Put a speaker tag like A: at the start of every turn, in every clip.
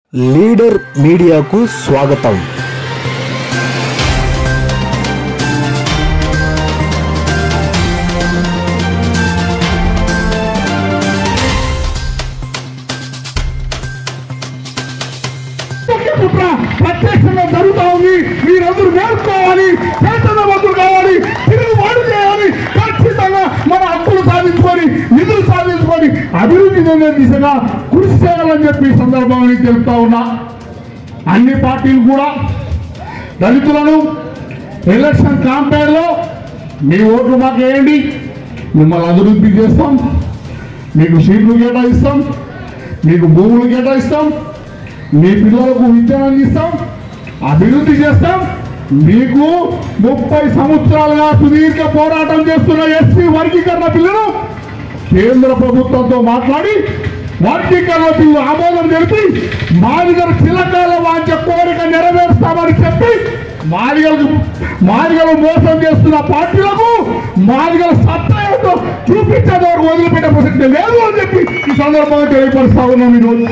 A: leader మీడియాకు స్వాగతం
B: కుట్ర ప్రత్యక్షంగా జరుగుతా ఉంది మీరందరూ నేర్చుకోవాలి చైతన్యవంతులు కావాలి తిరుగుబాటు చేయాలి ఖచ్చితంగా మన హక్కులు సాధించుకొని నిధులు సాధించుకొని అభివృద్ధి చెందే దిశగా కృషి చేయాలని చెప్పి ఈ సందర్భాన్ని తెలుపుతా ఉన్నా అన్ని పార్టీలు కూడా దళితులను ఎలక్షన్ క్యాంపెయిన్లో మీ ఓట్లు మాకు వేయండి మిమ్మల్ని అభివృద్ధి చేస్తాం మీకు సీట్లు కేటాయిస్తాం మీకు భూములు కేటాయిస్తాం మీ పిల్లలకు విద్యను అందిస్తాం అభివృద్ధి చేస్తాం మీకు ముప్పై సంవత్సరాలుగా సుదీర్ఘ పోరాటం చేస్తున్న ఎస్సీ వర్గీకరణ బిల్లును కేంద్ర ప్రభుత్వంతో మాట్లాడి వర్గీకరణ బిల్లు ఆమోదం తెలిపి మాదిగల చిలకాల వాంచ కోరిక నెరవేరుస్తామని చెప్పి మాదిగలకు మాదిగలు మోసం చేస్తున్న పార్టీలకు మాదిగల సత్తా ఏంటో చూపించేది వరకు వదిలిపెట్టే ప్రసక్తి లేదు అని చెప్పి ఈ సందర్భంగా తెలియపరుస్తా ఉన్నాం ఈరోజు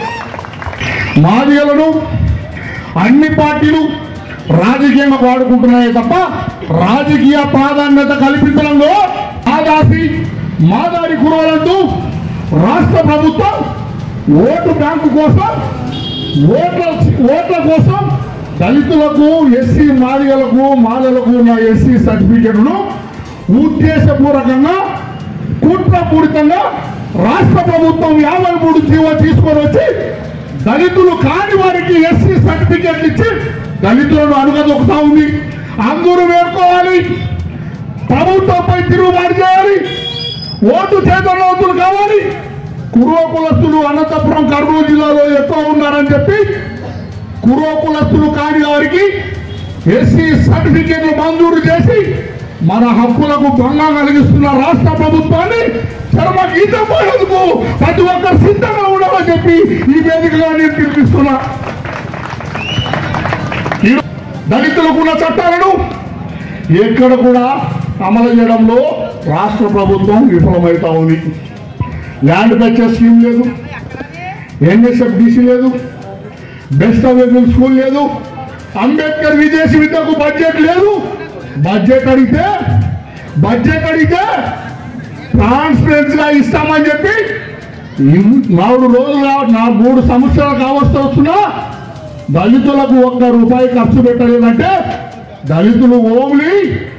B: మాదిగలను అన్ని పార్టీలు రాజకీయంగా వాడుకుంటున్నాయే తప్ప రాజకీయ ప్రాధాన్యత కల్పించడంలో ఆదాసి మాదారి కురవాలంటూ రాష్ట్ర ప్రభుత్వం ఓటు బ్యాంకు కోసం ఓట్ల ఓట్ల కోసం దళితులకు ఎస్సీ మాదిగలకు మాలలకు ఉన్న ఎస్సీ సర్టిఫికెట్ను ఉద్దేశపూర్వకంగా కుట్రపూరితంగా రాష్ట్ర ప్రభుత్వం యాభై మూడు జీవో తీసుకొని వచ్చి దళితులు కాని వారికి ఎస్సీ సర్టిఫికెట్లు ఇచ్చి దళితులను అణుగదొక్కుతా ఉంది అందరూ వేడుకోవాలి ప్రభుత్వంపై తిరుగుబాటు చేయాలి ఓటు చేతనవుతులు కావాలి కురువ కులస్తులు అనంతపురం కర్నూలు జిల్లాలో ఎక్కువ ఉన్నారని చెప్పి కురువ కులస్తులు కాని వారికి ఎస్సీ సర్టిఫికెట్లు మంజూరు చేసి మన హక్కులకు భంగం కలిగిస్తున్న రాష్ట్ర ప్రభుత్వాన్ని చర్మ గీతం పోయేందుకు ప్రతి ఒక్కరు సిద్ధంగా ఉండమని చెప్పి ఈ వేదికగా నేను పిలిపిస్తున్నా ఈ దళితులకు ఉన్న చట్టాలను ఎక్కడ కూడా అమలు చేయడంలో రాష్ట్ర ప్రభుత్వం విఫలమవుతా ఉంది ల్యాండ్ పర్చేస్ స్కీమ్ లేదు ఎన్ఎస్ఎఫ్ డిసి లేదు బెస్ట్ అవైలబుల్ స్కూల్ లేదు అంబేద్కర్ విదేశీ విద్యకు బడ్జెట్ లేదు బడ్జెట్ అడిగితే బడ్జెట్ అడిగితే ట్రాన్స్పరెన్స్ గా ఇస్తామని చెప్పి ఇన్- నాలుగు రోజులు కా- నా మూడు సంవత్సరాలు కావస్తూ వస్తున్నా దళితులకు ఒక్క రూపాయి ఖర్చు పెట్టలేదంటే దళితులు ఓన్లీ